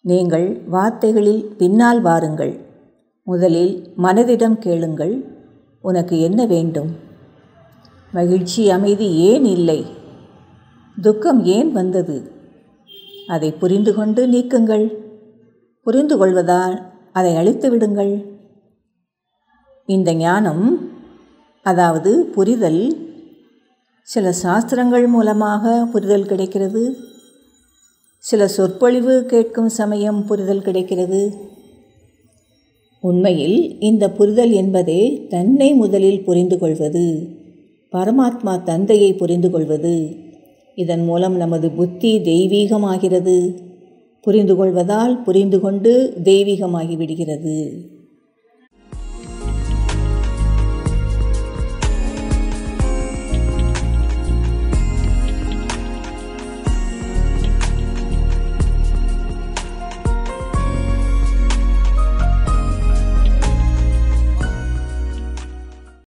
நீங்கள் வார்த்தைகளில் பின்னால் வாருங்கள் முதலில் மனதிடம் கேளுங்கள் உனக்கு என்ன வேண்டும் மகிழ்ச்சி அமைதி ஏன் இல்லை துக்கம் ஏன் வந்தது அதை புரிந்து கொண்டு நீக்குங்கள் புரிந்து கொள்வதால் அதை அழித்து விடுங்கள் இந்த ஞானம் அதாவது புரிதல் சில சாஸ்திரங்கள் மூலமாக புரிதல் கிடைக்கிறது சில சொற்பொழிவு கேட்கும் சமயம் புரிதல் கிடைக்கிறது உண்மையில் இந்த புரிதல் என்பதே தன்னை முதலில் புரிந்து கொள்வது பரமாத்மா தந்தையை புரிந்து கொள்வது இதன் மூலம் நமது புத்தி தெய்வீகமாகிறது புரிந்து கொள்வதால் புரிந்து கொண்டு தெய்வீகமாகி விடுகிறது